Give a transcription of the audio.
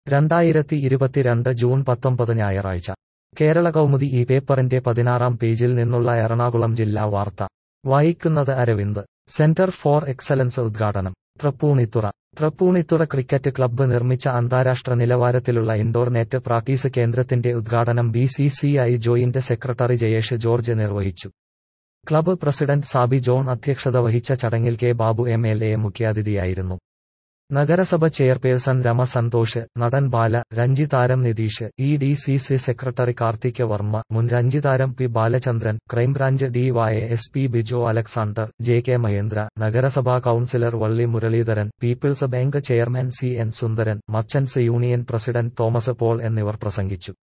രണ്ടായിരത്തി ഇരുപത്തിരണ്ട് ജൂൺ പത്തൊമ്പത് ഞായറാഴ്ച കേരള കൗമുദി ഈ പേപ്പറിന്റെ പതിനാറാം പേജിൽ നിന്നുള്ള എറണാകുളം ജില്ലാ വാർത്ത വായിക്കുന്നത് അരവിന്ദ് സെന്റർ ഫോർ എക്സലൻസ് ഉദ്ഘാടനം തൃപ്പൂണിത്തുറ തൃപ്പൂണിത്തുറ ക്രിക്കറ്റ് ക്ലബ്ബ് നിർമ്മിച്ച അന്താരാഷ്ട്ര നിലവാരത്തിലുള്ള ഇൻഡോർ നെറ്റ് പ്രാക്ടീസ് കേന്ദ്രത്തിന്റെ ഉദ്ഘാടനം B C C I joint secretary Jayesh George നിർവഹിച്ചു ക്ലബ്ബ് പ്രസിഡന്റ് സാബി ജോൺ അധ്യക്ഷത വഹിച്ച ചടങ്ങിൽ K Babu M L A മുഖ്യാതിഥിയായിരുന്നു നഗരസഭ ചെയർപേഴ്സൺ രമ സന്തോഷ് നടൻ ബാല രഞ്ജിതാരം Nitheesh E D C C secretary Karthik Varma മുൻ രഞ്ജിതാരം P Balachandran crime branch D Y S P Bijo Alexander J K Mahendra നഗരസഭാ councillor Valli Muraleedharan people's bank chairman C N Sundaran merchants union president Thomas Paul എന്നിവർ പ്രസംഗിച്ചു